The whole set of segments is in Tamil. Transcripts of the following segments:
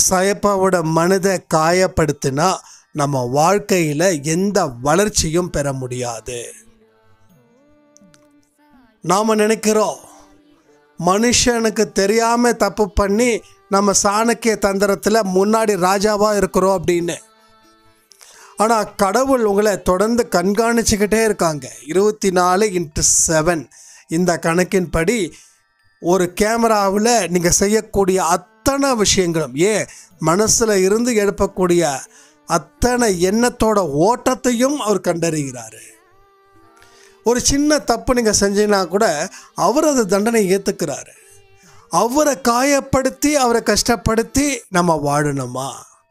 சாயப்பாவோட மனதை காயப்படுத்தினா நம்ம வாழ்க்கையில் எந்த வளர்ச்சியும் பெற முடியாது நாம் நினைக்கிறோம் மனுஷனுக்கு தெரியாமல் தப்பு பண்ணி நம்ம சாணக்கிய தந்திரத்தில் முன்னாடி ராஜாவாக இருக்கிறோம் அப்படின்னு ஆனால் கடவுள் உங்களை தொடர்ந்து கண்காணிச்சுக்கிட்டே இருக்காங்க இருபத்தி நாலு இன்ட்டு செவன் இந்த கணக்கின்படி ஒரு கேமராவில் நீங்கள் செய்யக்கூடிய அத்தனை விஷயங்களும் ஏன் மனசில் இருந்து எழுப்பக்கூடிய அத்தனை எண்ணத்தோட ஓட்டத்தையும் அவர் கண்டறிகிறாரு ஒரு சின்ன தப்பு நீங்கள் செஞ்சீங்கன்னா கூட அவர் அது தண்டனை ஏற்றுக்கிறாரு அவரை காயப்படுத்தி அவரை கஷ்டப்படுத்தி நம்ம வாழணுமா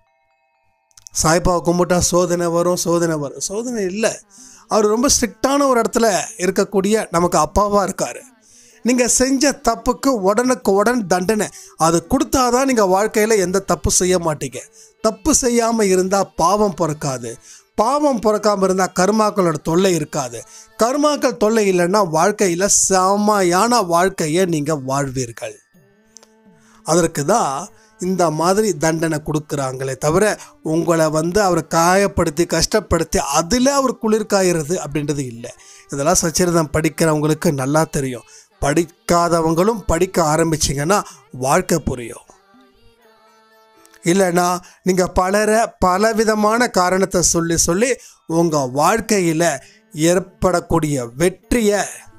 சாய்பாவை கும்பிட்டா சோதனை வரும் சோதனை வரும் சோதனை இல்லை அவர் ரொம்ப ஸ்ட்ரிக்டான ஒரு இடத்துல இருக்கக்கூடிய நமக்கு அப்பாவாக இருக்கார் நீங்கள் செஞ்ச தப்புக்கு உடனுக்கு உடன் தண்டனை அது கொடுத்தாதான் நீங்கள் வாழ்க்கையில் எந்த தப்பு செய்ய மாட்டீங்க தப்பு செய்யாமல் இருந்தால் பாவம் பிறக்காது பாவம் பிறக்காமல் இருந்தால் கர்மாக்களோட தொல்லை இருக்காது கர்மாக்கள் தொல்லை இல்லைன்னா வாழ்க்கையில் செம்மையான வாழ்க்கையை நீங்கள் வாழ்வீர்கள் அதற்கு தான் இந்த மாதிரி தண்டனை கொடுக்குறாங்களே தவிர உங்களை வந்து அவர் காயப்படுத்தி கஷ்டப்படுத்தி அதில் அவர் குளிர் காயிறது அப்படின்றது இல்லை இதெல்லாம் சச்சரிதம் படிக்கிறவங்களுக்கு நல்லா தெரியும் படிக்காதவங்களும் படிக்க ஆரம்பிச்சிங்கன்னா வாழ்க்கை புரியும் இல்லைன்னா நீங்கள் பலரை பலவிதமான காரணத்தை சொல்லி சொல்லி உங்கள் வாழ்க்கையில் ஏற்படக்கூடிய வெற்றியை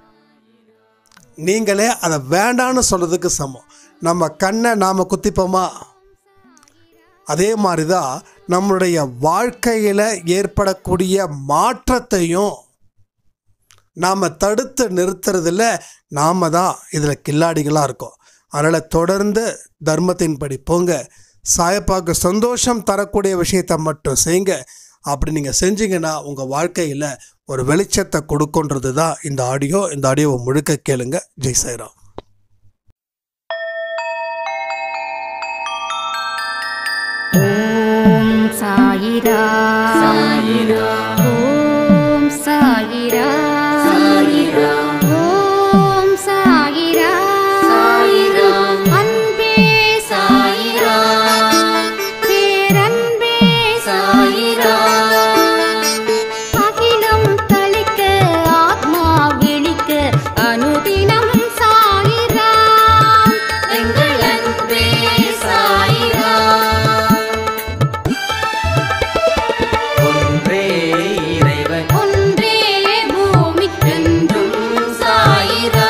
நீங்களே அதை வேண்டான்னு சொல்கிறதுக்கு சமம் நம்ம கண்ணை நாம் குத்திப்போமா அதே மாதிரி தான் நம்மளுடைய வாழ்க்கையில் ஏற்படக்கூடிய மாற்றத்தையும் நாம் தடுத்து நிறுத்துறதுல நாம் தான் இதில் கில்லாடிகளாக இருக்கோம் அதனால் தொடர்ந்து தர்மத்தின்படி போங்க சாயப்பாக்கு சந்தோஷம் தரக்கூடிய விஷயத்தை மட்டும் செய்யுங்க அப்படி நீங்கள் செஞ்சீங்கன்னா உங்கள் வாழ்க்கையில் ஒரு வெளிச்சத்தை கொடுக்குன்றது தான் இந்த ஆடியோ இந்த ஆடியோவை முழுக்க கேளுங்க ஜெய் சாய்ராம் ஓம் சாயிரா சாயிரா ஓம் சாயிரா சாயிரா ஓம் சாயிரா சாயிரா அன்பே சாயிரா பேரன்பே சாயிரா அகிலம் தளிக்க ஆத்மா விழிக்க அனுதினம் சாயிரா எங்கள் அன்பே சாயிரா ஒன்றே இறைவன் ஒன்றே பூமிக்கென்றும் சாயிரா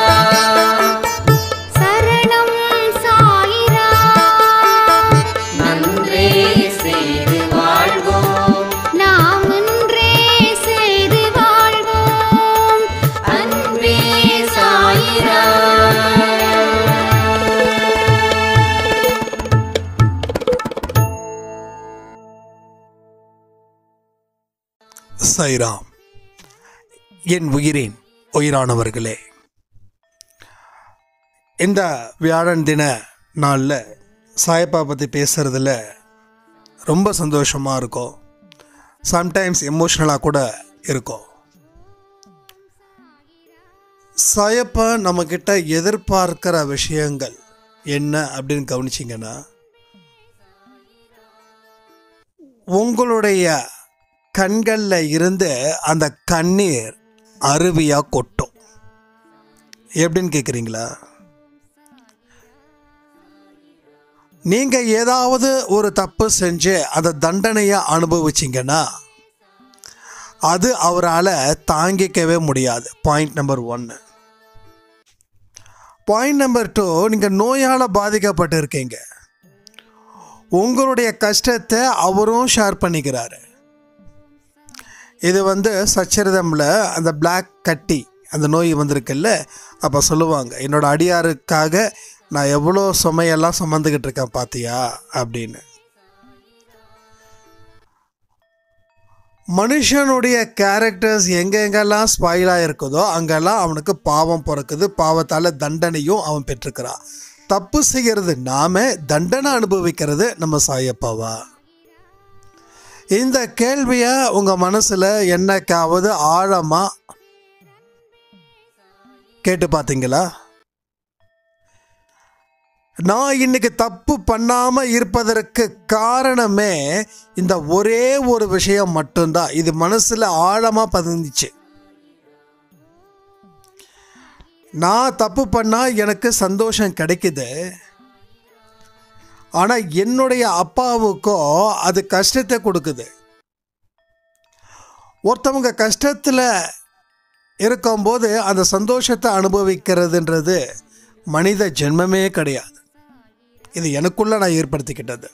சரணம் சாயிரா நன்றே செய்து வாழ்வோம் நாம் ஒன்றே செய்து வாழ்வோம் அன்பே சாயிரா சைராம் என் உயிரின் உயிரானவர்களே இந்த வியாழன் தின நாளில் சாயப்பா பற்றி பேசுகிறதுல ரொம்ப சந்தோஷமாக இருக்கும் சம்டைம்ஸ் எமோஷ்னலாக கூட இருக்கும் சாயப்பா நம்மக்கிட்ட எதிர்பார்க்கிற விஷயங்கள் என்ன அப்படின்னு கவனிச்சிங்கன்னா உங்களுடைய கண்களில் இருந்து அந்த கண்ணீர் அருவியாக கொட்டும் எப்படின்னு கேட்குறீங்களா நீங்கள் ஏதாவது ஒரு தப்பு செஞ்சு அந்த தண்டனையை அனுபவிச்சிங்கன்னா அது அவரால் தாங்கிக்கவே முடியாது பாயிண்ட் நம்பர் ஒன்று பாயிண்ட் நம்பர் டூ நீங்கள் நோயால் பாதிக்கப்பட்டிருக்கீங்க உங்களுடைய கஷ்டத்தை அவரும் ஷேர் பண்ணிக்கிறாரு இது வந்து சச்சரிதமில் அந்த Black கட்டி அந்த நோய் வந்திருக்குல்ல அப்போ சொல்லுவாங்க என்னோட அடியாருக்காக நான் எவ்வளோ சுமையெல்லாம் சுமந்துக்கிட்டு இருக்கேன் பாத்தியா அப்படின்னு மனுஷனுடைய கேரக்டர்ஸ் எங்கெங்கெல்லாம் ஸ்பாயிலாக இருக்குதோ அங்கெல்லாம் அவனுக்கு பாவம் பிறக்குது பாவத்தால் தண்டனையும் அவன் பெற்றுக்கிறான் தப்பு செய்கிறது நாம தண்டனை அனுபவிக்கிறது நம்ம சாயப்பாவா இந்த கேள்வியை உங்கள் மனசில் என்னைக்காவது ஆழமாக கேட்டு பார்த்தீங்களா நான் இன்னைக்கு தப்பு பண்ணாமல் இருப்பதற்கு காரணமே இந்த ஒரே ஒரு விஷயம் மட்டும்தான் இது மனசில் ஆழமாக பதிஞ்சிச்சு நான் தப்பு பண்ணால் எனக்கு சந்தோஷம் கிடைக்குது ஆனால் என்னுடைய அப்பாவுக்கோ அது கஷ்டத்தை கொடுக்குது ஒருத்தவங்க கஷ்டத்தில் இருக்கும்போது அந்த சந்தோஷத்தை அனுபவிக்கிறதுன்றது மனித ஜென்மமே கிடையாது இது எனக்குள்ள நான் ஏற்படுத்திக்கிட்டது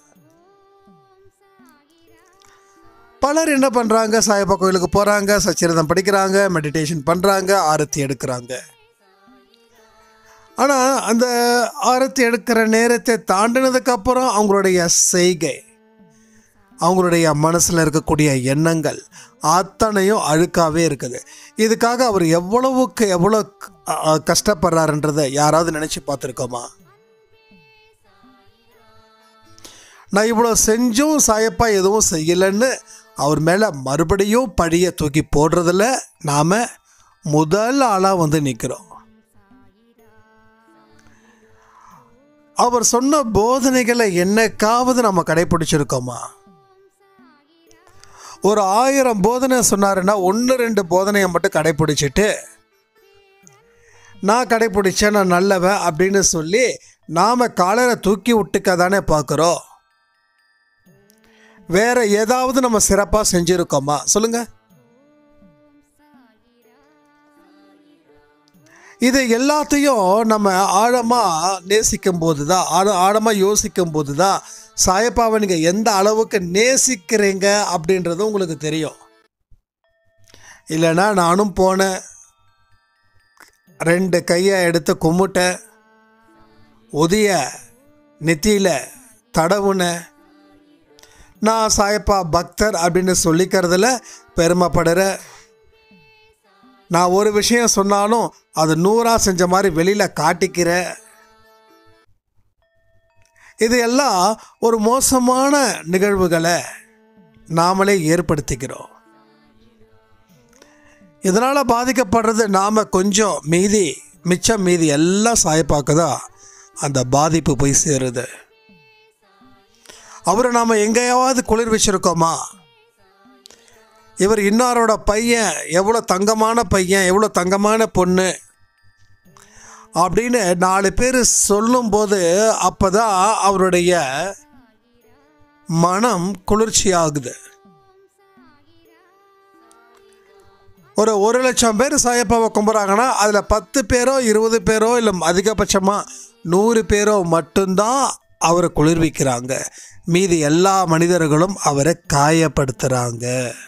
பலர் என்ன பண்ணுறாங்க சாயப்பா கோயிலுக்கு போகிறாங்க சச்சிரதம் படிக்கிறாங்க மெடிடேஷன் பண்ணுறாங்க ஆரத்தி எடுக்கிறாங்க ஆனால் அந்த ஆரத்தி எடுக்கிற நேரத்தை தாண்டினதுக்கப்புறம் அவங்களுடைய செய்கை அவங்களுடைய மனசில் இருக்கக்கூடிய எண்ணங்கள் அத்தனையும் அழுக்காவே இருக்குது இதுக்காக அவர் எவ்வளவுக்கு எவ்வளோ க- அ- கஷ்டப்படுறாருன்றதை யாராவது நினச்சி பார்த்துருக்கோமா நான் இவ்வளோ செஞ்சும் சாயப்பா எதுவும் செய்யலைன்னு அவர் மேலே மறுபடியும் பழியை தூக்கி போடுறதுல நாம் முதல் ஆளாக வந்து நிற்கிறோம் அவர் சொன்ன போதனைகளை என்னைக்காவது நம்ம கடைபிடிச்சிருக்கோமா ஒரு ஆயிரம் போதனை சொன்னாருன்னா ஒன்று ரெண்டு போதனையை மட்டும் கடைபிடிச்சிட்டு நான் கடைபிடிச்சேன் நான் நல்லவன் அப்படின்னு சொல்லி நாம் காலரை தூக்கி விட்டுக்க தானே பார்க்குறோம் வேற ஏதாவது நம்ம சிறப்பாக செஞ்சுருக்கோமா சொல்லுங்க இது எல்லாத்தையும் நம்ம ஆழமாக நேசிக்கும் போது தான் ஆழ ஆழமாக யோசிக்கும் போது தான் சாயப்பாவை நீங்கள் எந்த அளவுக்கு நேசிக்கிறீங்க அப்படின்றது உங்களுக்கு தெரியும் இல்லைன்னா நானும் போனேன் ரெண்டு கையை எடுத்து கும்பிட்டேன் உதிய நெத்தியில் தடவுனேன் நான் சாயப்பா பக்தர் அப்படின்னு சொல்லிக்கிறதுல பெருமைப்படுற நான் ஒரு விஷயம் சொன்னாலும் அது நூறா செஞ்ச மாதிரி வெளியில் காட்டிக்கிற இது எல்லாம் ஒரு மோசமான நிகழ்வுகளை நாமளே ஏற்படுத்திக்கிறோம் இதனால் பாதிக்கப்படுறது நாம் கொஞ்சம் மீதி மிச்சம் மீதி எல்லாம் சாயப்பாக்கு தான் அந்த பாதிப்பு போய் சேருது அவரை நாம் எங்கேயாவது குளிர் வச்சிருக்கோமா இவர் இன்னாரோட பையன் எவ்வளோ தங்கமான பையன் எவ்வளோ தங்கமான பொண்ணு அப்படின்னு நாலு பேர் சொல்லும்போது அப்போ தான் அவருடைய மனம் குளிர்ச்சியாகுது ஒரு ஒரு லட்சம் பேர் சாயப்பாவை கும்புறாங்கன்னா அதில் பத்து பேரோ இருபது பேரோ இல்லை அதிகபட்சமாக நூறு பேரோ மட்டும்தான் அவரை குளிர்விக்கிறாங்க மீதி எல்லா மனிதர்களும் அவரை காயப்படுத்துகிறாங்க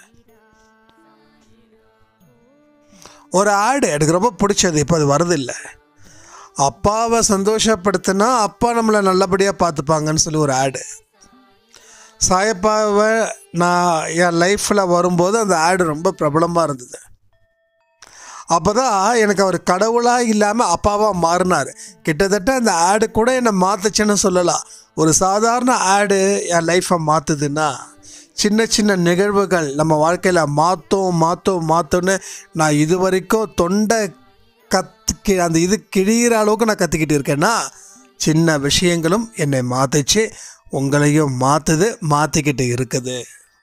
ஒரு ஆடு எனக்கு ரொம்ப பிடிச்சது இப்போ அது வரதில்லை அப்பாவை சந்தோஷப்படுத்தினா அப்பா நம்மளை நல்லபடியாக பார்த்துப்பாங்கன்னு சொல்லி ஒரு ஆடு சாயப்பாவை நான் என் லைஃப்பில் வரும்போது அந்த ஆடு ரொம்ப பிரபலமாக இருந்தது அப்போ தான் எனக்கு அவர் கடவுளாக இல்லாமல் அப்பாவாக மாறினார் கிட்டத்தட்ட அந்த ஆடு கூட என்னை மாற்றுச்சுன்னு சொல்லலாம் ஒரு சாதாரண ஆடு என் லைஃப்பை மாற்றுதுன்னா சின்ன சின்ன நிகழ்வுகள் நம்ம வாழ்க்கையில் மாற்றும் மாற்றும் மாற்றோன்னு நான் இது வரைக்கும் தொண்டை கத்து அந்த இது கிழிகிற அளவுக்கு நான் கற்றுக்கிட்டு இருக்கேன்னா சின்ன விஷயங்களும் என்னை மாற்றுச்சு உங்களையும் மாற்றுது மாற்றிக்கிட்டு இருக்குது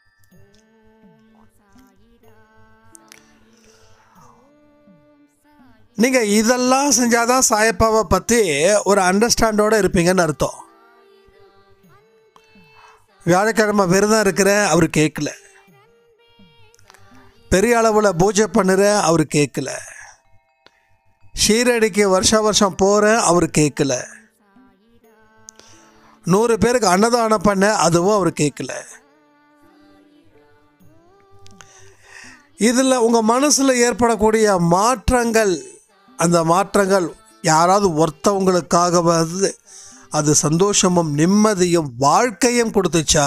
நீங்கள் இதெல்லாம் செஞ்சாதான் சாயப்பாவை பற்றி ஒரு அண்டர்ஸ்டாண்டோட இருப்பீங்கன்னு அர்த்தம் வியாழக்கிழமை விரதம் இருக்கிற அவர் கேட்கல பெரிய அளவில் பூஜை பண்ணுற அவர் கேட்கல ஷீரடிக்கு வருஷ வருஷம் போகிறேன் அவர் கேட்கல நூறு பேருக்கு அன்னதானம் பண்ண அதுவும் அவர் கேட்கல இதில் உங்கள் மனசில் ஏற்படக்கூடிய மாற்றங்கள் அந்த மாற்றங்கள் யாராவது ஒருத்தவங்களுக்காகவாது அது சந்தோஷமும் நிம்மதியும் வாழ்க்கையும் கொடுத்துச்சா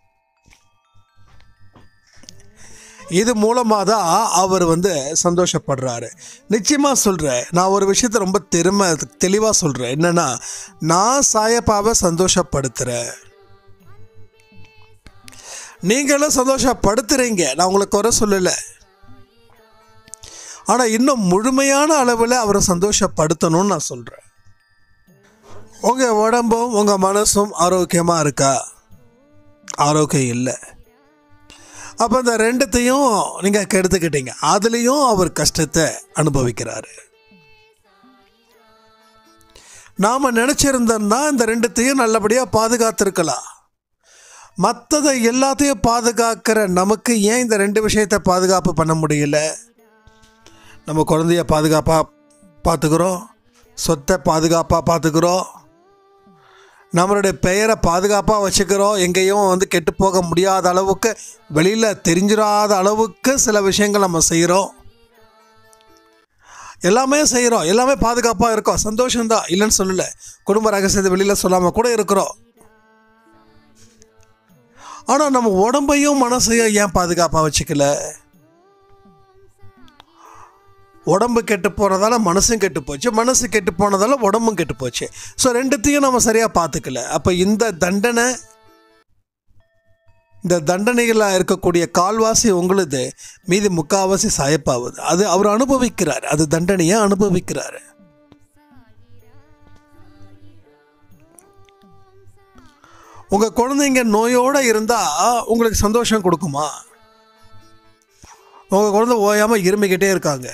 இது மூலமாக தான் அவர் வந்து சந்தோஷப்படுறாரு நிச்சயமாக சொல்கிறேன் நான் ஒரு விஷயத்தை ரொம்ப தெருமை தெளிவாக சொல்கிறேன் என்னென்னா நான் சாயப்பாவை சந்தோஷப்படுத்துகிறேன் நீங்களும் சந்தோஷப்படுத்துகிறீங்க நான் உங்களுக்கு குறை சொல்லலை ஆனால் இன்னும் முழுமையான அளவில் அவரை சந்தோஷப்படுத்தணும்னு நான் சொல்கிறேன் உங்கள் உடம்பும் உங்கள் மனசும் ஆரோக்கியமாக இருக்கா ஆரோக்கியம் இல்லை அப்போ இந்த ரெண்டுத்தையும் நீங்கள் கெடுத்துக்கிட்டீங்க அதுலேயும் அவர் கஷ்டத்தை அனுபவிக்கிறாரு நாம் நினச்சிருந்தோம்னா இந்த ரெண்டுத்தையும் நல்லபடியாக பாதுகாத்திருக்கலாம் மற்றதை எல்லாத்தையும் பாதுகாக்கிற நமக்கு ஏன் இந்த ரெண்டு விஷயத்தை பாதுகாப்பு பண்ண முடியல நம்ம குழந்தைய பாதுகாப்பாக பார்த்துக்கிறோம் சொத்தை பாதுகாப்பாக பார்த்துக்கிறோம் நம்மளுடைய பெயரை பாதுகாப்பாக வச்சுக்கிறோம் எங்கேயும் வந்து கெட்டு போக முடியாத அளவுக்கு வெளியில் தெரிஞ்சிடாத அளவுக்கு சில விஷயங்கள் நம்ம செய்கிறோம் எல்லாமே செய்கிறோம் எல்லாமே பாதுகாப்பாக இருக்கோம் சந்தோஷம்தான் இல்லைன்னு சொல்லலை குடும்ப ரகசியத்தை வெளியில் சொல்லாமல் கூட இருக்கிறோம் ஆனால் நம்ம உடம்பையும் மனசையும் ஏன் பாதுகாப்பாக வச்சுக்கல உடம்பு கெட்டு போனதால மனசும் கெட்டு போச்சு மனசு கெட்டு போனதால உடம்பும் கெட்டு போச்சு ஸோ ரெண்டுத்தையும் நம்ம சரியாக பார்த்துக்கல அப்போ இந்த தண்டனை இந்த தண்டனைகளாக இருக்கக்கூடிய கால்வாசி உங்களுது மீதி முக்காவாசி சாயப்பாகுது அது அவர் அனுபவிக்கிறார் அது தண்டனையை அனுபவிக்கிறார் உங்கள் குழந்தைங்க நோயோடு இருந்தால் உங்களுக்கு சந்தோஷம் கொடுக்குமா உங்கள் குழந்தை ஓயாமல் இருமிக்கிட்டே இருக்காங்க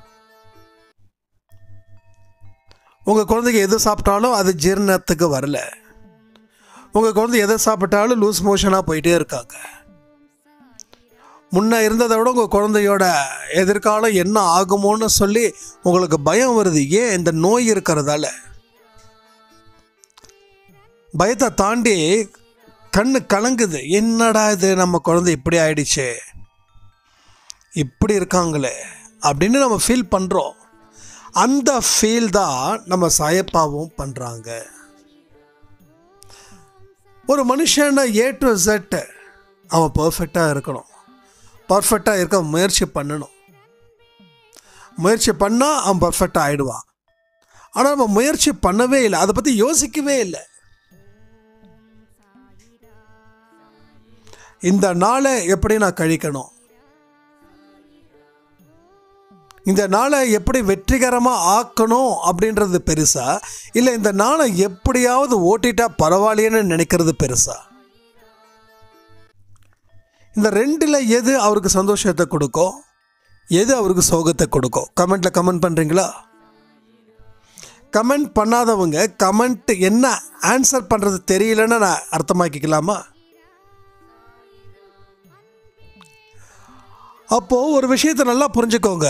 உங்கள் குழந்தைக்கு எது சாப்பிட்டாலும் அது ஜீரணத்துக்கு வரல உங்கள் குழந்தை எதை சாப்பிட்டாலும் லூஸ் மோஷனாக போயிட்டே இருக்காங்க முன்ன இருந்ததை விட உங்கள் குழந்தையோட எதிர்காலம் என்ன ஆகுமோன்னு சொல்லி உங்களுக்கு பயம் வருது ஏன் இந்த நோய் இருக்கிறதால பயத்தை தாண்டி கண்ணு கலங்குது என்னடா இது நம்ம குழந்தை இப்படி ஆயிடுச்சு இப்படி இருக்காங்களே அப்படின்னு நம்ம ஃபீல் பண்ணுறோம் அந்த ஃபீல் தான் நம்ம சாயப்பாவும் பண்ணுறாங்க ஒரு மனுஷனை ஏ டு Z அவன் பர்ஃபெக்டாக இருக்கணும் பர்ஃபெக்டாக இருக்க முயற்சி பண்ணணும் முயற்சி பண்ணால் அவன் பர்ஃபெக்டாக ஆயிடுவான் ஆனால் நம்ம முயற்சி பண்ணவே இல்லை அதை பற்றி யோசிக்கவே இல்லை இந்த நாளை எப்படி நான் கழிக்கணும் இந்த நாளை எப்படி வெற்றிகரமாக ஆக்கணும் அப்படின்றது பெருசா இல்லை இந்த நாளை எப்படியாவது ஓட்டிட்டா பரவாயில்லைன்னு நினைக்கிறது பெருசா இந்த ரெண்டில் எது அவருக்கு சந்தோஷத்தை கொடுக்கும் எது அவருக்கு சோகத்தை கொடுக்கும் கமெண்ட்டில் கமெண்ட் பண்ணுறீங்களா கமெண்ட் பண்ணாதவங்க கமெண்ட் என்ன ஆன்சர் பண்ணுறது தெரியலன்னு நான் அர்த்தமாக்கிக்கலாமா அப்போது ஒரு விஷயத்தை நல்லா புரிஞ்சுக்கோங்க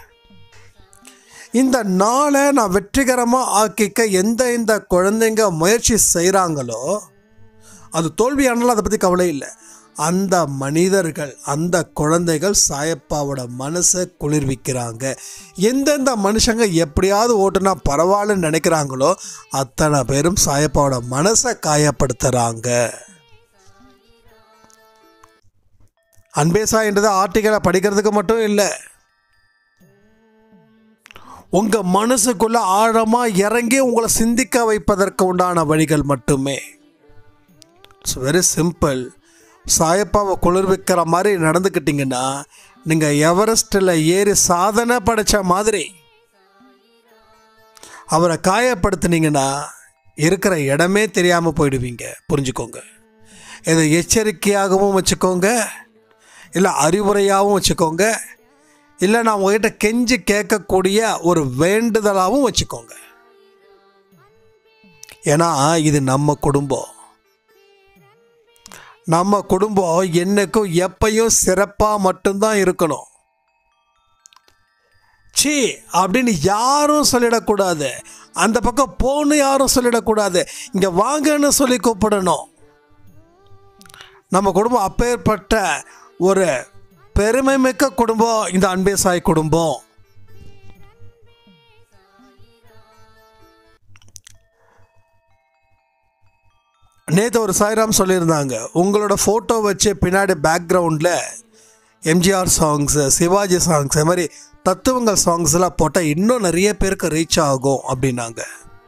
இந்த நாளை நான் வெற்றிகரமாக ஆக்கிக்க எந்த இந்த குழந்தைங்க முயற்சி செய்கிறாங்களோ அது தோல்வியானாலும் அதை பற்றி கவலை இல்லை அந்த மனிதர்கள் அந்த குழந்தைகள் சாயப்பாவோட மனசை குளிர்விக்கிறாங்க எந்தெந்த மனுஷங்க எப்படியாவது ஓட்டுனா பரவாயில்லன்னு நினைக்கிறாங்களோ அத்தனை பேரும் சாயப்பாவோட மனசை காயப்படுத்துகிறாங்க அன்பேசா என்றது ஆர்டிக்கலை படிக்கிறதுக்கு மட்டும் இல்லை உங்கள் மனசுக்குள்ள ஆழமாக இறங்கி உங்களை சிந்திக்க வைப்பதற்கு உண்டான வழிகள் மட்டுமே இட்ஸ் வெரி சிம்பிள் சாயப்பாவை குளிர்விக்கிற மாதிரி நடந்துக்கிட்டிங்கன்னா நீங்கள் எவரெஸ்ட்டில் ஏறி சாதனை படைச்ச மாதிரி அவரை காயப்படுத்துனீங்கன்னா இருக்கிற இடமே தெரியாமல் போயிடுவீங்க புரிஞ்சுக்கோங்க இதை எச்சரிக்கையாகவும் வச்சுக்கோங்க இல்லை அறிவுரையாகவும் வச்சுக்கோங்க இல்லை நான் உங்ககிட்ட கெஞ்சி கேட்கக்கூடிய ஒரு வேண்டுதலாகவும் வச்சுக்கோங்க ஏன்னா இது நம்ம குடும்பம் நம்ம குடும்பம் என்னைக்கும் எப்பையும் சிறப்பாக மட்டும்தான் இருக்கணும் சி அப்படின்னு யாரும் சொல்லிடக்கூடாது அந்த பக்கம் போன்னு யாரும் சொல்லிடக்கூடாது இங்கே வாங்கன்னு சொல்லி கூப்பிடணும் நம்ம குடும்பம் அப்பேற்பட்ட ஒரு பெருமை மிக்க குடும்பம் இந்த அன்பே சாய் குடும்பம் நேற்று ஒரு சாய்ராம் சொல்லியிருந்தாங்க உங்களோட ஃபோட்டோ வச்சு பின்னாடி பேக்ரவுண்டில் எம்ஜிஆர் சாங்ஸு சிவாஜி சாங்ஸ் இது மாதிரி தத்துவங்கள் சாங்ஸ்லாம் போட்டால் இன்னும் நிறைய பேருக்கு ரீச் ஆகும் அப்படின்னாங்க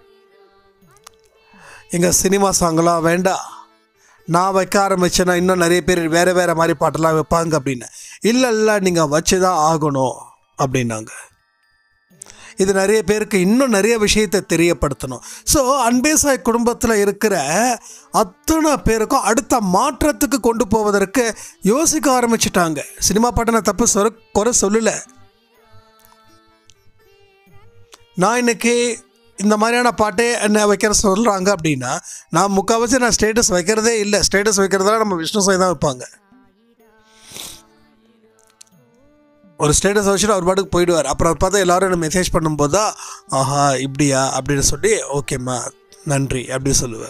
எங்கள் சினிமா சாங்கெல்லாம் வேண்டாம் நான் வைக்க ஆரம்பிச்சேன்னா இன்னும் நிறைய பேர் வேறு வேறு மாதிரி பாட்டெல்லாம் வைப்பாங்க அப்படின்னு இல்லை இல்லை நீங்கள் வச்சு தான் ஆகணும் அப்படின்னாங்க இது நிறைய பேருக்கு இன்னும் நிறைய விஷயத்தை தெரியப்படுத்தணும் ஸோ அன்பேசாய் குடும்பத்தில் இருக்கிற அத்தனை பேருக்கும் அடுத்த மாற்றத்துக்கு கொண்டு போவதற்கு யோசிக்க ஆரம்பிச்சிட்டாங்க சினிமா பாட்டை நான் தப்பு சொல் குறை சொல்லலை நான் இன்னைக்கு இந்த மாதிரியான பாட்டே என்ன வைக்கிற சொல்கிறாங்க அப்படின்னா நான் முக்கால்வாசி நான் ஸ்டேட்டஸ் வைக்கிறதே இல்லை ஸ்டேட்டஸ் வைக்கிறதெல்லாம் நம்ம விஷ்ணு சாய் தான் வைப்பாங்க ஒரு ஸ்டேட்டஸ் வச்சுட்டு அவர் பாட்டுக்கு போயிடுவார் அப்புறம் அவர் பார்த்தா எல்லாரும் என்ன மெசேஜ் பண்ணும்போது தான் ஆஹா இப்படியா அப்படின்னு சொல்லி ஓகேம்மா நன்றி அப்படி சொல்லுவேன்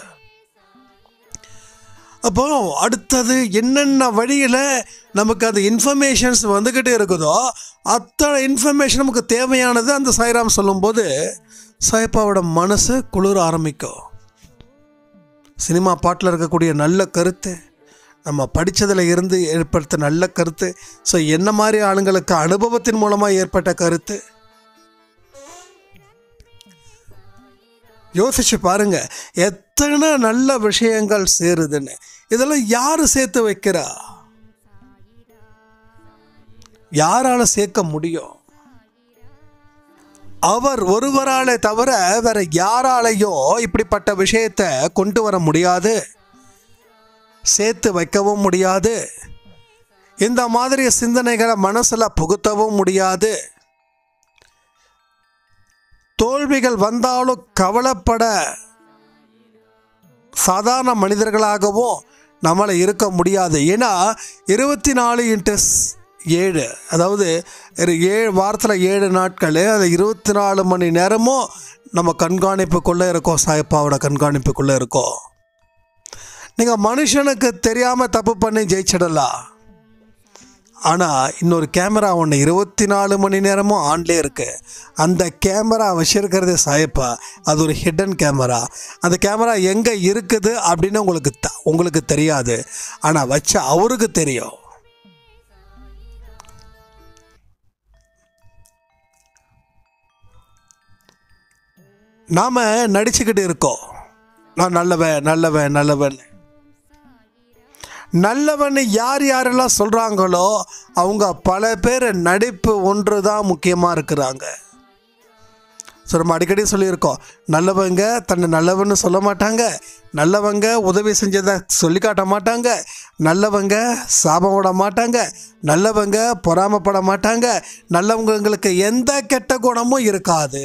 அப்போ அடுத்தது என்னென்ன வழியில் நமக்கு அந்த இன்ஃபர்மேஷன்ஸ் வந்துக்கிட்டே இருக்குதோ அத்தனை இன்ஃபர்மேஷன் நமக்கு தேவையானது அந்த சாய்ராம் சொல்லும்போது சாய்ப்பாவோட மனசு குளிர ஆரம்பிக்கும் சினிமா பாட்டில் இருக்கக்கூடிய நல்ல கருத்து நம்ம படித்ததில் இருந்து ஏற்படுத்த நல்ல கருத்து ஸோ என்ன மாதிரி ஆளுங்களுக்கு அனுபவத்தின் மூலமாக ஏற்பட்ட கருத்து யோசிச்சு பாருங்க எத்தனை நல்ல விஷயங்கள் சேருதுன்னு இதெல்லாம் யாரு சேர்த்து வைக்கிறா யாரால சேர்க்க முடியும் அவர் ஒருவராலே தவிர வேற யாராலையும் இப்படிப்பட்ட விஷயத்தை கொண்டு வர முடியாது சேர்த்து வைக்கவும் முடியாது இந்த மாதிரி சிந்தனைகளை மனசுல புகுத்தவும் முடியாது தோல்விகள் வந்தாலும் கவலைப்பட சாதாரண மனிதர்களாகவும் நம்மளை இருக்க முடியாது ஏன்னா இருபத்தி நாலு இன்ட்டு ஏழு அதாவது ஒரு ஏழு வாரத்தில் ஏழு நாட்கள் அது இருபத்தி நாலு மணி நேரமும் நம்ம கண்காணிப்புக்குள்ளே இருக்கோம் சாயப்பாவோட கண்காணிப்புக்குள்ளே இருக்கோம் நீங்கள் மனுஷனுக்கு தெரியாமல் தப்பு பண்ணி ஜெயிச்சிடலாம் ஆனால் இன்னொரு கேமரா ஒன்று இருபத்தி நாலு மணி நேரமும் ஆன்லேயே இருக்கு அந்த கேமரா வச்சிருக்கிறது சாயப்பா அது ஒரு ஹிடன் கேமரா அந்த கேமரா எங்கே இருக்குது அப்படின்னு உங்களுக்கு த உங்களுக்கு தெரியாது ஆனால் வச்ச அவருக்கு தெரியும் நாம் நடிச்சுக்கிட்டு இருக்கோம் நான் நல்லவன் நல்லவன் நல்லவன் நல்லவன் யார் யாரெல்லாம் சொல்கிறாங்களோ அவங்க பல பேர் நடிப்பு ஒன்று தான் முக்கியமாக இருக்கிறாங்க ஸோ நம்ம அடிக்கடி சொல்லியிருக்கோம் நல்லவங்க தன்னை நல்லவன்னு சொல்ல மாட்டாங்க நல்லவங்க உதவி செஞ்சதை சொல்லி காட்ட மாட்டாங்க நல்லவங்க சாபம் விட மாட்டாங்க நல்லவங்க பொறாமப்பட மாட்டாங்க நல்லவங்களுக்கு எந்த கெட்ட குணமும் இருக்காது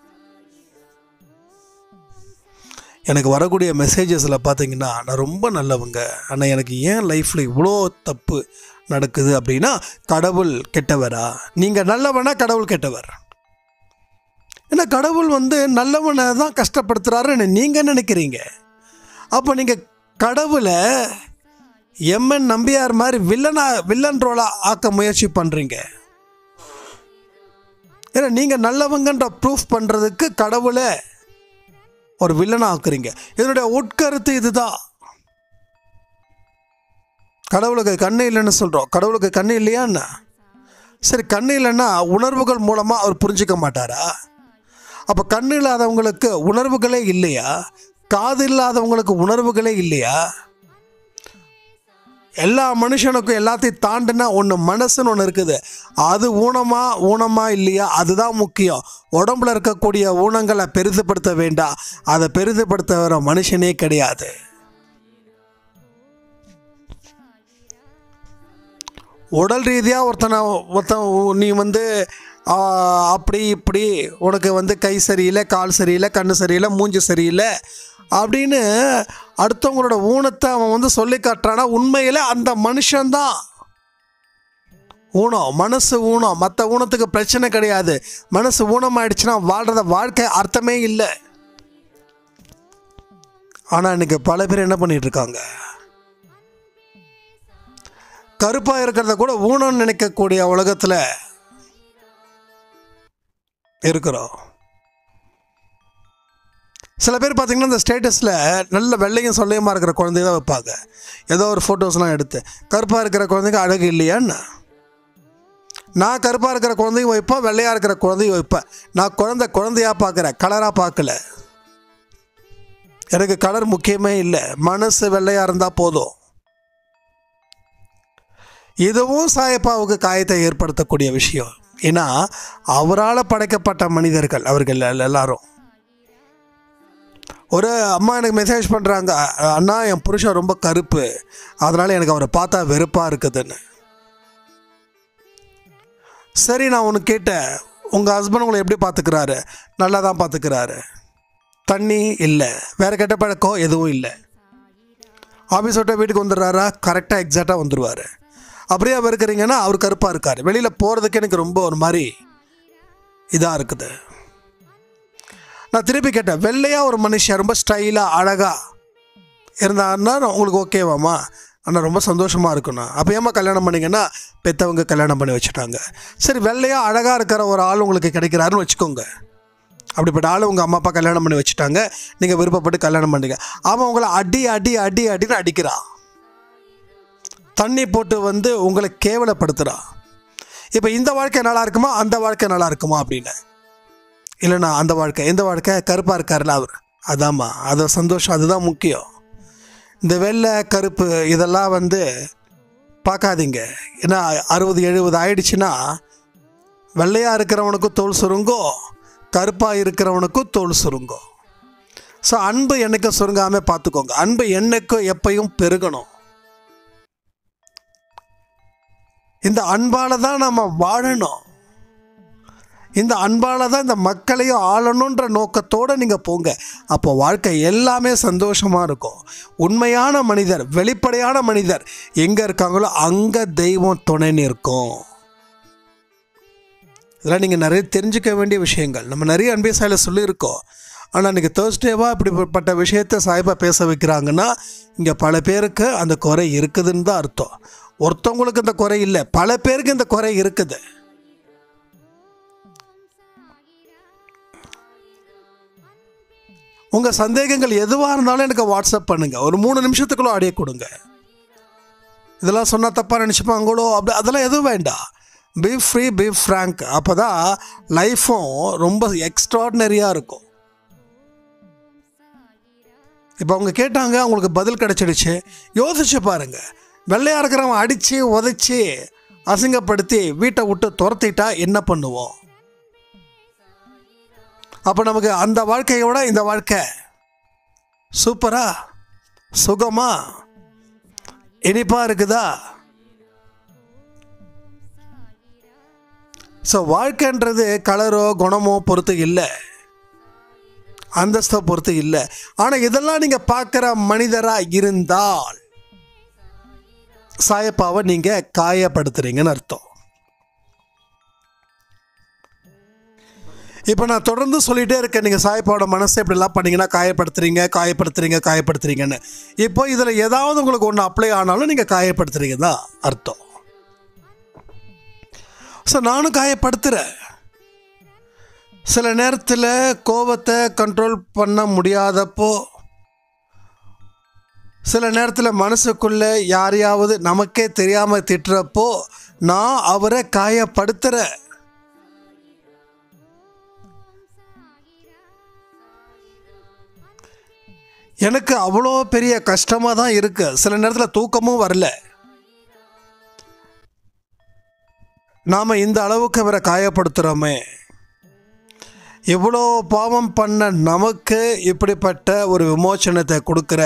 எனக்கு வரக்கூடிய மெசேஜஸில் பார்த்தீங்கன்னா நான் ரொம்ப நல்லவங்க ஆனால் எனக்கு ஏன் லைஃப்பில் இவ்வளோ தப்பு நடக்குது அப்படின்னா கடவுள் கெட்டவரா நீங்கள் நல்லவனா கடவுள் கெட்டவர் ஏன்னா கடவுள் வந்து நல்லவனை தான் கஷ்டப்படுத்துகிறாருன்னு நீங்கள் நினைக்கிறீங்க அப்போ நீங்கள் கடவுளை எம்என் நம்பியார் மாதிரி வில்லனா வில்லன் ரோலா ஆக்க முயற்சி பண்ணுறீங்க ஏன்னா நீங்கள் நல்லவங்கன்ற ப்ரூஃப் பண்ணுறதுக்கு கடவுளை ஒரு வில்லனா ஆக்குறீங்க இதனுடைய உட்கருத்து இதுதான் கடவுளுக்கு கண்ணு இல்லைன்னு சொல்கிறோம் கடவுளுக்கு கண்ணு இல்லையா என்ன சரி கண்ணு இல்லைன்னா உணர்வுகள் மூலமாக அவர் புரிஞ்சுக்க மாட்டாரா அப்போ கண்ணு இல்லாதவங்களுக்கு உணர்வுகளே இல்லையா காது இல்லாதவங்களுக்கு உணர்வுகளே இல்லையா எல்லா மனுஷனுக்கும் எல்லாத்தையும் தாண்டினா ஒன்று மனசுன்னு ஒன்று இருக்குது அது ஊனமா ஊனமா இல்லையா அதுதான் முக்கியம் உடம்புல இருக்கக்கூடிய ஊனங்களை பெரிதுபடுத்த வேண்டாம் அதை பெரிதுபடுத்த வர மனுஷனே கிடையாது உடல் ரீதியாக ஒருத்தனை ஒருத்தன் நீ வந்து ஆ, அப்படி இப்படி உனக்கு வந்து கை சரியில்லை கால் சரியில்லை கண்ணு சரியில்லை மூஞ்சி சரியில்லை அப்படின்னு அடுத்தவங்களோட ஊனத்தை அவன் வந்து சொல்லி காட்டுறானா உண்மையில் அந்த மனுஷன்தான் ஊனம் மனசு ஊனம் மற்ற ஊனத்துக்கு பிரச்சனை கிடையாது மனசு ஊனமாயிடுச்சுன்னா வாழ்கிறத வாழ்க்கை அர்த்தமே இல்லை ஆனால் இன்னைக்கு பல பேர் என்ன பண்ணிட்டு இருக்காங்க கருப்பாக இருக்கிறத கூட ஊனம்னு நினைக்கக்கூடிய உலகத்தில் இருக்கிறோம் சில பேர் பார்த்தீங்கன்னா இந்த ஸ்டேட்டஸில் நல்ல வெள்ளையும் சொல்லையுமா இருக்கிற குழந்தைய தான் வைப்பாங்க ஏதோ ஒரு ஃபோட்டோஸ்லாம் எடுத்து கருப்பாக இருக்கிற குழந்தைங்க அழகு இல்லையான்னு நான் கருப்பாக இருக்கிற குழந்தையும் வைப்பேன் வெள்ளையாக இருக்கிற குழந்தையும் வைப்பேன் நான் குழந்தை குழந்தையாக பார்க்குறேன் கலராக பார்க்கல எனக்கு கலர் முக்கியமே இல்லை மனசு வெள்ளையாக இருந்தால் போதும் இதுவும் சாயப்பாவுக்கு காயத்தை ஏற்படுத்தக்கூடிய விஷயம் ஏன்னா அவரால் படைக்கப்பட்ட மனிதர்கள் அவர்கள் எல்~ எல்லாரும் ஒரு அம்மா எனக்கு மெசேஜ் பண்ணுறாங்க அண்ணா என் புருஷன் ரொம்ப கருப்பு அதனால் எனக்கு அவரை பார்த்தா வெறுப்பாக இருக்குதுன்னு சரி நான் ஒன்று கேட்டேன் உங்கள் ஹஸ்பண்ட் உங்களை எப்படி பார்த்துக்கிறாரு நல்லா தான் பார்த்துக்கிறாரு தண்ணி இல்லை வேறு கெட்ட பழக்கம் எதுவும் இல்லை ஆஃபீஸ் விட்டு வீட்டுக்கு வந்துடுறாரா கரெக்டாக எக்ஸாக்டாக வந்துடுவார் அப்படியே அவர் இருக்கிறீங்கன்னா அவர் கருப்பாக இருக்கார் வெளியில் போகிறதுக்கு எனக்கு ரொம்ப ஒரு மாதிரி இதாக இருக்குது நான் திருப்பி கேட்டேன் வெள்ளையாக ஒரு மனுஷன் ரொம்ப ஸ்டைலாக அழகாக இருந்தாருன்னா உங்களுக்கு ஓகேவாம்மா அண்ணா ரொம்ப சந்தோஷமாக இருக்குண்ணா அப்போ ஏம்மா கல்யாணம் பண்ணீங்கன்னா பெற்றவங்க கல்யாணம் பண்ணி வச்சுட்டாங்க சரி வெள்ளையாக அழகாக இருக்கிற ஒரு ஆள் உங்களுக்கு கிடைக்கிறாருன்னு வச்சுக்கோங்க அப்படிப்பட்ட ஆள் உங்கள் அம்மா அப்பா கல்யாணம் பண்ணி வச்சுட்டாங்க நீங்கள் விருப்பப்பட்டு கல்யாணம் பண்ணீங்க அவன் உங்களை அடி அடி அடி அடின்னு அடிக்கிறான் தண்ணி போட்டு வந்து உங்களை கேவலப்படுத்துகிறான் இப்போ இந்த வாழ்க்கை நல்லா இருக்குமா அந்த வாழ்க்கை நல்லா இருக்குமா அப்படின்னு இல்லைண்ணா அந்த வாழ்க்கை எந்த வாழ்க்கை கருப்பாக இருக்காருல்ல அவர் அதாம்மா அது சந்தோஷம் அதுதான் முக்கியம் இந்த வெள்ளை கருப்பு இதெல்லாம் வந்து பார்க்காதீங்க ஏன்னா அறுபது எழுபது ஆயிடுச்சுன்னா வெள்ளையாக இருக்கிறவனுக்கும் தோல் சுருங்கும் கருப்பாக இருக்கிறவனுக்கும் தோல் சுருங்கும் ஸோ அன்பு என்னைக்கும் சுருங்காமல் பார்த்துக்கோங்க அன்பு என்னைக்கும் எப்பையும் பெருகணும் இந்த அன்பால் தான் நம்ம வாழணும் இந்த அன்பால் தான் இந்த மக்களையும் ஆளணுன்ற நோக்கத்தோடு நீங்கள் போங்க அப்போ வாழ்க்கை எல்லாமே சந்தோஷமாக இருக்கும் உண்மையான மனிதர் வெளிப்படையான மனிதர் எங்கே இருக்காங்களோ அங்கே தெய்வம் துணை நிற்கும் இதெல்லாம் நீங்கள் நிறைய தெரிஞ்சுக்க வேண்டிய விஷயங்கள் நம்ம நிறைய அன்பே சாயில சொல்லியிருக்கோம் ஆனால் இன்றைக்கி தேர்ஸ்டேவாக இப்படிப்பட்ட விஷயத்தை சாய்பா பேச வைக்கிறாங்கன்னா இங்கே பல பேருக்கு அந்த குறை இருக்குதுன்னு தான் அர்த்தம் ஒருத்தவங்களுக்கு இந்த குறை இல்லை பல பேருக்கு இந்த குறை இருக்குது உங்கள் சந்தேகங்கள் எதுவாக இருந்தாலும் எனக்கு வாட்ஸ்அப் பண்ணுங்கள் ஒரு மூணு நிமிஷத்துக்குள்ள ஆடியோ கொடுங்க இதெல்லாம் சொன்னால் தப்பாக நினச்சிப்பாங்களோ அப்படி அதெல்லாம் எதுவும் வேண்டாம் பி ஃப்ரீ பி ஃப்ராங்க் அப்போ தான் லைஃப்பும் ரொம்ப எக்ஸ்ட்ராடினரியாக இருக்கும் இப்போ அவங்க கேட்டாங்க அவங்களுக்கு பதில் கிடச்சிடுச்சு யோசிச்சு பாருங்க வெள்ளையாக இருக்கிறவன் அடித்து உதைச்சி அசிங்கப்படுத்தி வீட்டை விட்டு துரத்திட்டா என்ன பண்ணுவோம் அப்போ நமக்கு அந்த வாழ்க்கையை விட இந்த வாழ்க்கை சூப்பரா சுகமா இனிப்பா இருக்குதா ஸோ வாழ்க்கைன்றது கலரோ குணமோ பொறுத்து இல்லை அந்தஸ்தை பொறுத்து இல்லை ஆனால் இதெல்லாம் நீங்கள் பார்க்குற மனிதராக இருந்தால் சாயப்பாவை நீங்கள் காயப்படுத்துறீங்கன்னு அர்த்தம் இப்போ நான் தொடர்ந்து சொல்லிகிட்டே இருக்கேன் நீங்கள் சாயப்பாவோட மனசை இப்படிலாம் பண்ணீங்கன்னா காயப்படுத்துறீங்க காயப்படுத்துறீங்க காயப்படுத்துறீங்கன்னு இப்போ இதில் ஏதாவது உங்களுக்கு ஒன்று அப்ளை ஆனாலும் நீங்கள் காயப்படுத்துறீங்க தான் அர்த்தம் ஸோ நானும் காயப்படுத்துகிறேன் சில நேரத்தில் கோபத்தை கண்ட்ரோல் பண்ண முடியாதப்போ சில நேரத்தில் மனசுக்குள்ளே யாரையாவது நமக்கே தெரியாமல் திட்டுறப்போ நான் அவரை காயப்படுத்துகிறேன் எனக்கு அவ்வளோ பெரிய கஷ்டமாக தான் இருக்கு சில நேரத்தில் தூக்கமும் வரல நாம் இந்த அளவுக்கு அவரை காயப்படுத்துகிறோமே இவ்வளோ பாவம் பண்ண நமக்கு இப்படிப்பட்ட ஒரு விமோச்சனத்தை கொடுக்குற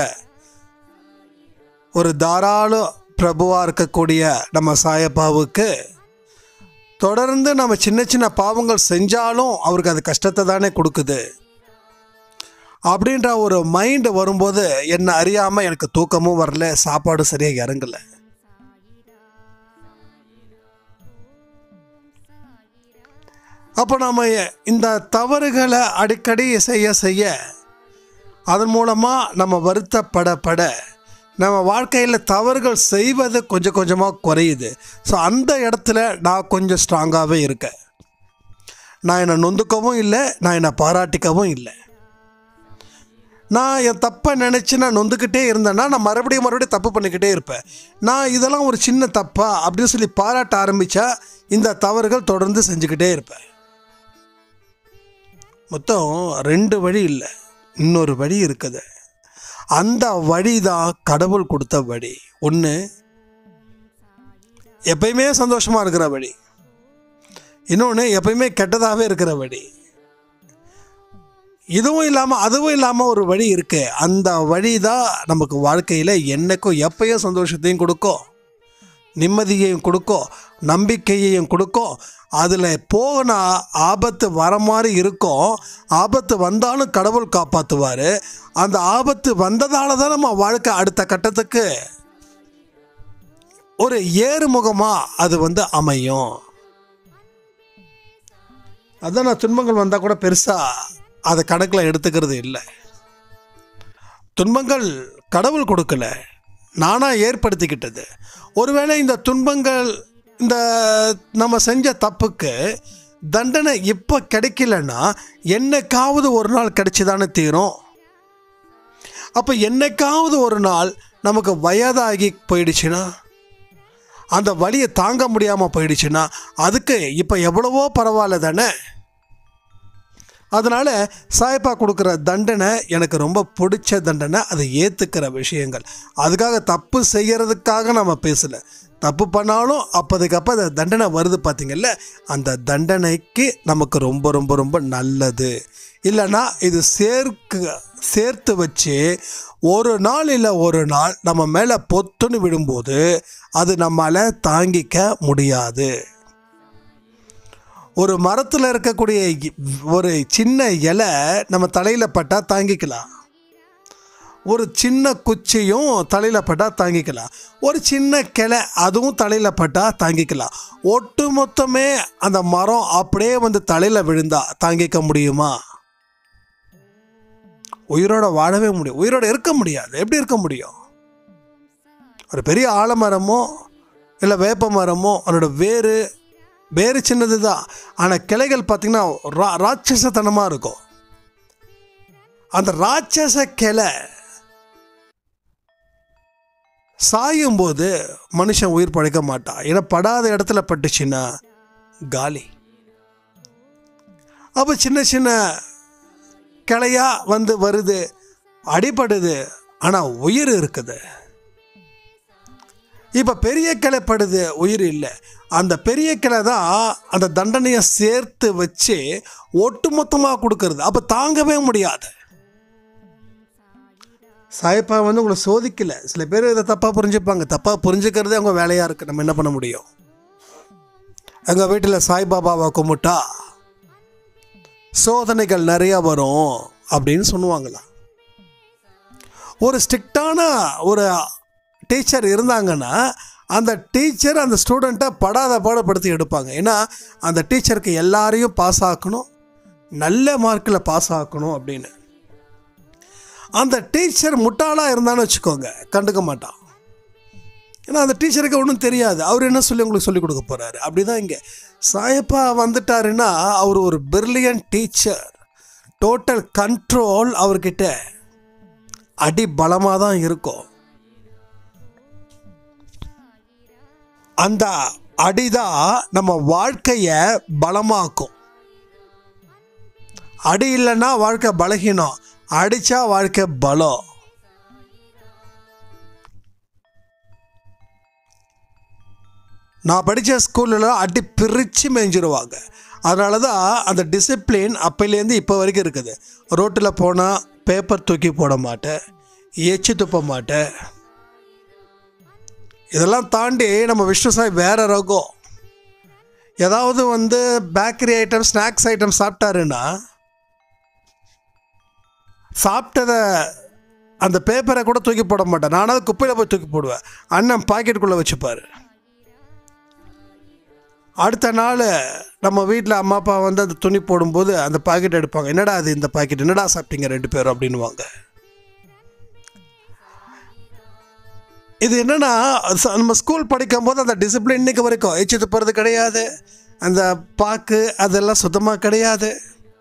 ஒரு தாராள பிரபுவாக இருக்கக்கூடிய நம்ம சாயப்பாவுக்கு தொடர்ந்து நம்ம சின்ன சின்ன பாவங்கள் செஞ்சாலும் அவருக்கு அது கஷ்டத்தை தானே கொடுக்குது அப்படின்ற ஒரு மைண்டு வரும்போது என்னை அறியாமல் எனக்கு தூக்கமும் வரல சாப்பாடு சரியாக இறங்கலை அப்போ நாம் இந்த தவறுகளை அடிக்கடி செய்ய செய்ய அதன் மூலமாக நம்ம வருத்தப்பட பட நம்ம வாழ்க்கையில் தவறுகள் செய்வது கொஞ்சம் கொஞ்சமாக குறையுது ஸோ அந்த இடத்துல நான் கொஞ்சம் ஸ்ட்ராங்காகவே இருக்கேன் நான் என்னை நொந்துக்கவும் இல்லை நான் என்னை பாராட்டிக்கவும் இல்லை நான் என் தப்பை நினச்சி நான் நொந்துக்கிட்டே இருந்தேன்னா நான் மறுபடியும் மறுபடியும் தப்பு பண்ணிக்கிட்டே இருப்பேன் நான் இதெல்லாம் ஒரு சின்ன தப்பா அப்படின்னு சொல்லி பாராட்ட ஆரம்பித்தா இந்த தவறுகள் தொடர்ந்து செஞ்சுக்கிட்டே இருப்பேன் மொத்தம் ரெண்டு வழி இல்லை இன்னொரு வழி இருக்குது அந்த வழி தான் கடவுள் கொடுத்த வழி ஒன்று எப்பயுமே சந்தோஷமாக இருக்கிற வழி இன்னொன்று எப்பயுமே கெட்டதாகவே இருக்கிற வழி இதுவும் இல்லாமல் அதுவும் இல்லாமல் ஒரு வழி இருக்கு அந்த வழி தான் நமக்கு வாழ்க்கையில் என்னைக்கும் எப்பயும் சந்தோஷத்தையும் கொடுக்கும் நிம்மதியையும் கொடுக்கும் நம்பிக்கையையும் கொடுக்கும் அதில் போனா ஆபத்து வர மாதிரி இருக்கும் ஆபத்து வந்தாலும் கடவுள் காப்பாற்றுவார் அந்த ஆபத்து வந்ததால தான் நம்ம வாழ்க்கை அடுத்த கட்டத்துக்கு ஒரு ஏறுமுகமாக அது வந்து அமையும் அதான் நான் துன்பங்கள் வந்தால் கூட பெருசாக அதை கணக்கில் எடுத்துக்கிறது இல்லை துன்பங்கள் கடவுள் கொடுக்கல நானாக ஏற்படுத்திக்கிட்டது ஒருவேளை இந்த துன்பங்கள் இந்த நம்ம செஞ்ச தப்புக்கு தண்டனை இப்போ கிடைக்கலன்னா என்னைக்காவது ஒரு நாள் கிடைச்சிதானே தீரும் அப்போ என்னைக்காவது ஒரு நாள் நமக்கு வயதாகி போயிடுச்சுன்னா அந்த வலியை தாங்க முடியாமல் போயிடுச்சுன்னா அதுக்கு இப்போ எவ்வளவோ பரவாயில்ல தானே அதனால் சாய்ப்பா கொடுக்குற தண்டனை எனக்கு ரொம்ப பிடிச்ச தண்டனை அதை ஏற்றுக்கிற விஷயங்கள் அதுக்காக தப்பு செய்கிறதுக்காக நம்ம பேசலை தப்பு பண்ணாலும் அப்போதைக்கப்போ அந்த தண்டனை வருது பார்த்தீங்கல்ல அந்த தண்டனைக்கு நமக்கு ரொம்ப ரொம்ப ரொம்ப நல்லது இல்லைன்னா இது சேர்க்க சேர்த்து வச்சு ஒரு நாள் இல்லை ஒரு நாள் நம்ம மேலே பொத்துன்னு விடும்போது அது நம்மளால் தாங்கிக்க முடியாது ஒரு மரத்தில் இருக்கக்கூடிய இ- ஒரு சின்ன இலை நம்ம தலையில் பட்டால் தாங்கிக்கலாம் ஒரு சின்ன குச்சியும் தலையில் பட்டால் தாங்கிக்கலாம் ஒரு சின்ன கிளை அதுவும் தலையில் பட்டால் தாங்கிக்கலாம் ஒட்டு மொத்தமே அந்த மரம் அப்படியே வந்து தலையில் விழுந்தா தாங்கிக்க முடியுமா உயிரோட வாழவே முடியும் உயிரோட இருக்க முடியாது எப்படி இருக்க முடியும் ஒரு பெரிய ஆலமரமோ இல்லை வேப்ப மரமோ அதோட வேறு வேறு சின்னது தான் ஆனால் கிளைகள் பார்த்திங்கன்னா ரா ராட்சசத்தனமாக இருக்கும் அந்த ராட்சச கிளை சாயும் போது மனுஷன் உயிர் பழைக்க மாட்டான் ஏன்னா படாத இடத்துல பட்டுச்சுன்னா காலி அப்போ சின்ன சின்ன கிளையா வந்து வருது அடிபடுது ஆனால் உயிர் இருக்குது இப்போ பெரிய கிளை படுது உயிர் இல்லை அந்த பெரிய கிளை தான் அந்த தண்டனையை சேர்த்து வச்சு ஒட்டுமொத்தமாக கொடுக்கறது அப்போ தாங்கவே முடியாது சாயப்பா வந்து உங்களை சோதிக்கல சில பேர் இதை தப்பாக புரிஞ்சுப்பாங்க தப்பாக புரிஞ்சுக்கிறதே அவங்க வேலையாக இருக்குது நம்ம என்ன பண்ண முடியும் எங்கள் வீட்டில் சாய்பாபாவை கும்பிட்டா சோதனைகள் நிறைய வரும் அப்படின்னு சொல்லுவாங்களா ஒரு ஸ்ட்ரிக்டான ஒரு டீச்சர் இருந்தாங்கன்னா அந்த டீச்சர் அந்த ஸ்டூடெண்ட்டை படாத பாடப்படுத்தி எடுப்பாங்க ஏன்னா அந்த டீச்சருக்கு எல்லாரையும் பாஸ் ஆக்கணும் நல்ல மார்க்கில் பாஸ் ஆக்கணும் அப்படின்னு அந்த டீச்சர் முட்டாளாக இருந்தான்னு வச்சுக்கோங்க கண்டுக்க மாட்டான் ஏன்னா அந்த டீச்சருக்கு ஒன்றும் தெரியாது அவர் என்ன சொல்லி உங்களுக்கு சொல்லிக் கொடுக்க போகிறாரு அப்படி தான் இங்கே சாயப்பா வந்துட்டாருன்னா அவர் ஒரு பிரில்லியன் டீச்சர் டோட்டல் கண்ட்ரோல் அவர்கிட்ட அடி பலமாக தான் இருக்கும் அந்த அடிதான் நம்ம வாழ்க்கையை பலமாக்கும் அடி இல்லைன்னா வாழ்க்கை பலகீனம் அடிச்சா வாழ்க்கை பலம் நான் படித்த ஸ்கூலில் அடி பிரித்து மேய்ஞ்சிருவாங்க அதனால தான் அந்த டிசிப்ளின் அப்போலேருந்து இப்போ வரைக்கும் இருக்குது ரோட்டில் போனால் பேப்பர் தூக்கி போட மாட்டேன் எச்சி துப்ப மாட்டேன் இதெல்லாம் தாண்டி நம்ம விஷ்ணு சாய் வேற ரகம் ஏதாவது வந்து பேக்கரி ஐட்டம் ஸ்நாக்ஸ் ஐட்டம் சாப்பிட்டாருன்னா சாப்பிட்டதை அந்த பேப்பரை கூட தூக்கி போட மாட்டேன் நானாவது குப்பையில் போய் தூக்கி போடுவேன் அண்ணன் பாக்கெட்டுக்குள்ளே வச்சுப்பார் அடுத்த நாள் நம்ம வீட்டில் அம்மா அப்பா வந்து அந்த துணி போடும்போது அந்த பாக்கெட் எடுப்பாங்க என்னடா அது இந்த பாக்கெட் என்னடா சாப்பிட்டீங்க ரெண்டு பேரும் அப்படின்னுவாங்க இது என்னன்னா ச- நம்ம ஸ்கூல் படிக்கும்போது அந்த டிசிப்ளின் இன்னைக்கு வரைக்கும் எச்சு துப்புறது கிடையாது அந்த பாக்கு அதெல்லாம் சுத்தமாக கிடையாது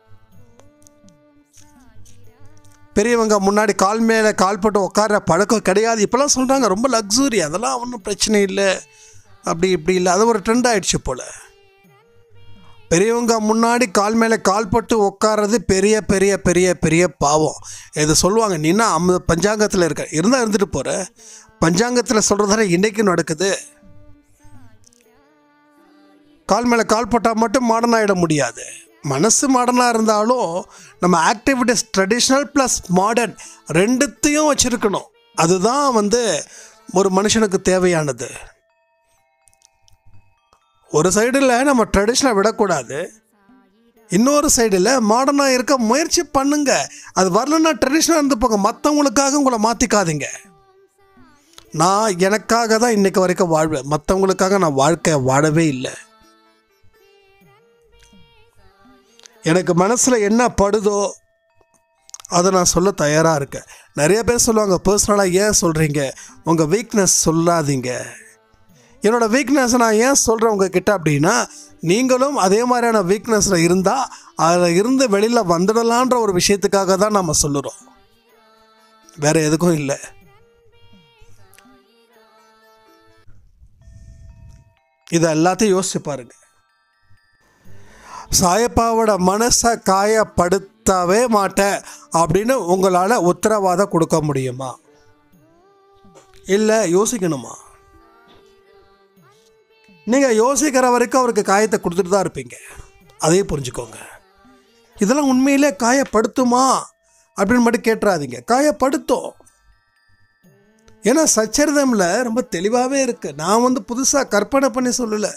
பெரியவங்க முன்னாடி கால் மேலே கால் போட்டு உட்கார பழக்கம் கிடையாது இப்போல்லாம் சொல்கிறாங்க ரொம்ப லக்ஸுரி அதெல்லாம் ஒன்றும் பிரச்சனை இல்லை அப்படி இப்படி இல்லை அது ஒரு ட்ரெண்ட் ஆயிடுச்சு போல் பெரியவங்க முன்னாடி கால் மேலே கால் போட்டு உட்கார்றது பெரிய பெரிய பெரிய பெரிய பாவம் இது சொல்லுவாங்க நீனா அம்ம பஞ்சாங்கத்தில் இருக்க இருந்தால் இருந்துட்டு போகிற பஞ்சாங்கத்தில் சொல்கிறதால இன்றைக்கும் நடக்குது கால் மேலே கால் போட்டால் மட்டும் மாடர்ன் ஆகிட முடியாது மனசு மாடர்னாக இருந்தாலும் நம்ம ஆக்டிவிட்டிஸ் ட்ரெடிஷ்னல் ப்ளஸ் மாடர்ன் ரெண்டுத்தையும் வச்சுருக்கணும் அதுதான் வந்து ஒரு மனுஷனுக்கு தேவையானது ஒரு சைடில் நம்ம ட்ரெடிஷ்னலை விடக்கூடாது இன்னொரு சைடில் மாடர்னாக இருக்க முயற்சி பண்ணுங்க அது வரலன்னா ட்ரெடிஷ்னலாக இருந்து போங்க மற்றவங்களுக்காக உங்களை மாற்றிக்காதீங்க நான் எனக்காக தான் இன்னைக்கு வரைக்கும் வாழ்வேன் மற்றவங்களுக்காக நான் வாழ்க்கை வாழவே இல்லை எனக்கு மனசில் என்ன படுதோ அதை நான் சொல்ல தயாராக இருக்கேன் நிறைய பேர் சொல்லுவாங்க பர்சனலாக ஏன் சொல்கிறீங்க உங்கள் வீக்னஸ் சொல்லாதீங்க என்னோடய வீக்னஸை நான் ஏன் சொல்கிறேன் உங்ககிட்ட அப்படின்னா நீங்களும் அதே மாதிரியான வீக்னஸில் இருந்தால் அதில் இருந்து வெளியில் வந்துடலான்ற ஒரு விஷயத்துக்காக தான் நம்ம சொல்லுறோம் வேறு எதுக்கும் இல்லை இதை எல்லாத்தையும் யோசிச்சு பாருங்க சாயப்பாவோட மனசை காயப்படுத்தவே மாட்டேன் அப்படின்னு உங்களால் உத்தரவாதம் கொடுக்க முடியுமா இல்லை யோசிக்கணுமா நீங்கள் யோசிக்கிற வரைக்கும் அவருக்கு காயத்தை கொடுத்துட்டு தான் இருப்பீங்க அதையும் புரிஞ்சுக்கோங்க இதெல்லாம் உண்மையிலே காயப்படுத்துமா அப்படின்னு மட்டும் கேட்டுறாதீங்க காயப்படுத்தும் ஏன்னா சச்சரிதமில் ரொம்ப தெளிவாகவே இருக்கு நான் வந்து புதுசாக கற்பனை பண்ணி சொல்லலை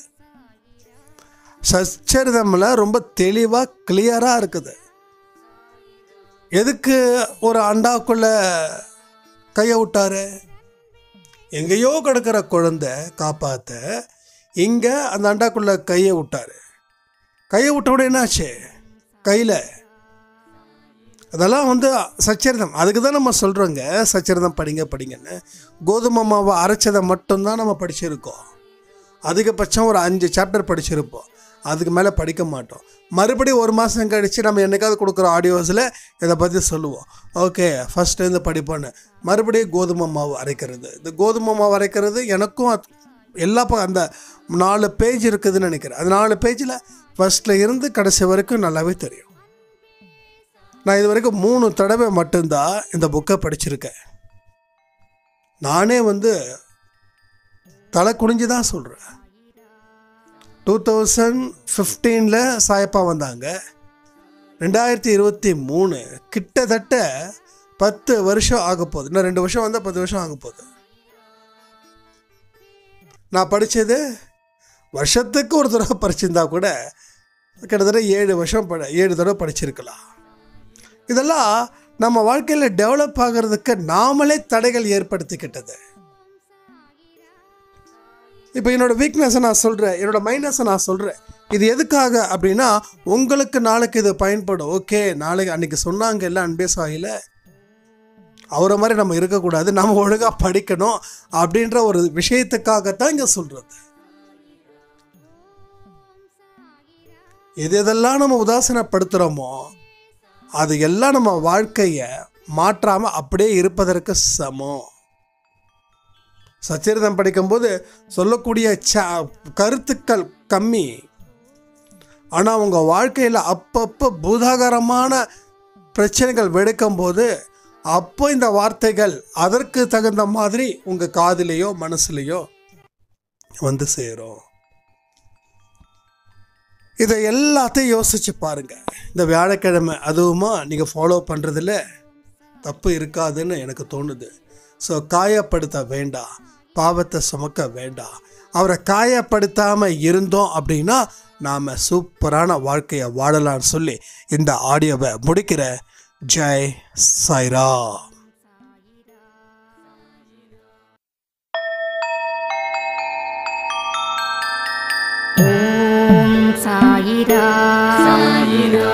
சச்சரிதமில் ரொம்ப தெளிவாக கிளியராக இருக்குது எதுக்கு ஒரு அண்டாக்குள்ள கையை விட்டாரு எங்கேயோ கிடக்கிற குழந்தை காப்பாற்ற இங்கே அந்த அண்டாக்குள்ள கையை விட்டாரு கையை விட்ட உடனே என்னாச்சு கையில் அதெல்லாம் வந்து சச்சரிதம் அதுக்கு தான் நம்ம சொல்கிறோங்க சச்சரிதம் படிங்க படிங்கன்னு கோதுமை மாவை அரைச்சதை மட்டும்தான் நம்ம படிச்சிருக்கோம் அதிகபட்சம் ஒரு அஞ்சு சாப்டர் படிச்சிருப்போம் அதுக்கு மேலே படிக்க மாட்டோம் மறுபடியும் ஒரு மாதம் கழித்து நம்ம என்னைக்காவது கொடுக்குற ஆடியோஸில் இதை பற்றி சொல்லுவோம் ஓகே ஃபஸ்ட்டு படிப்போன்னு மறுபடியும் கோதுமை மாவு அரைக்கிறது இந்த கோதுமை மாவு அரைக்கிறது எனக்கும் அது- எல்லா ப அந்த நாலு பேஜ் இருக்குதுன்னு நினைக்கிறேன் அந்த நாலு பேஜில் ஃபஸ்ட்டில் இருந்து கடைசி வரைக்கும் நல்லாவே தெரியும் நான் இது வரைக்கும் மூணு தடவை மட்டும்தான் இந்த புக்கை படிச்சிருக்கேன் நானே வந்து தலை குனிஞ்சு தான் சொல்கிறேன் டூ தௌசண்ட் ஃபிஃப்டீனில் சாயப்பா வந்தாங்க ரெண்டாயிரத்தி இருபத்தி மூணு கிட்டத்தட்ட பத்து வருஷம் ஆக போகுது இன்னும் ரெண்டு வருஷம் வந்தால் பத்து வருஷம் ஆக போகுது நான் படித்தது வருஷத்துக்கு ஒரு தடவை படிச்சிருந்தா கூட கிட்டத்தட்ட ஏழு வருஷம் பட ஏழு தடவை படிச்சிருக்கலாம் இதெல்லாம் நம்ம வாழ்க்கையில் டெவலப் ஆகிறதுக்கு நாமளே தடைகள் ஏற்படுத்திக்கிட்டது இப்போ என்னோட வீக்னஸை நான் சொல்கிறேன் என்னோட மைனஸை நான் சொல்கிறேன் இது எதுக்காக அப்படின்னா உங்களுக்கு நாளைக்கு இது பயன்படும் ஓகே நாளைக்கு அன்னைக்கு சொன்னாங்க எல்லாம் அன்பே சாயில அவரை மாதிரி நம்ம இருக்கக்கூடாது நம்ம ஒழுங்காக படிக்கணும் அப்படின்ற ஒரு விஷயத்துக்காகத்தான் இங்கே சொல்கிறது எது எதெல்லாம் நம்ம உதாசீனப்படுத்துகிறோமோ அது எல்லாம் நம்ம வாழ்க்கையை மாற்றாமல் அப்படியே இருப்பதற்கு சமம் சச்சரிதம் படிக்கும்போது சொல்லக்கூடிய ச கருத்துக்கள் கம்மி ஆனால் உங்கள் வாழ்க்கையில் அப்பப்போ பூதாகரமான பிரச்சனைகள் வெடிக்கும்போது அப்போ இந்த வார்த்தைகள் அதற்கு தகுந்த மாதிரி உங்கள் காதிலேயோ மனசுலேயோ வந்து சேரும் இதை எல்லாத்தையும் யோசிச்சு பாருங்க இந்த வியாழக்கிழமை அதுவுமா நீங்கள் ஃபாலோ பண்ணுறதுல தப்பு இருக்காதுன்னு எனக்கு தோணுது ஸோ காயப்படுத்த வேண்டாம் பாவத்தை சுமக்க வேண்டாம் அவரை காயப்படுத்தாமல் இருந்தோம் அப்படின்னா நாம் சூப்பரான வாழ்க்கையை வாழலாம்னு சொல்லி இந்த ஆடியோவை முடிக்கிற ஜெய் சாய்ரா ஓம் சாயிரா சாயிரா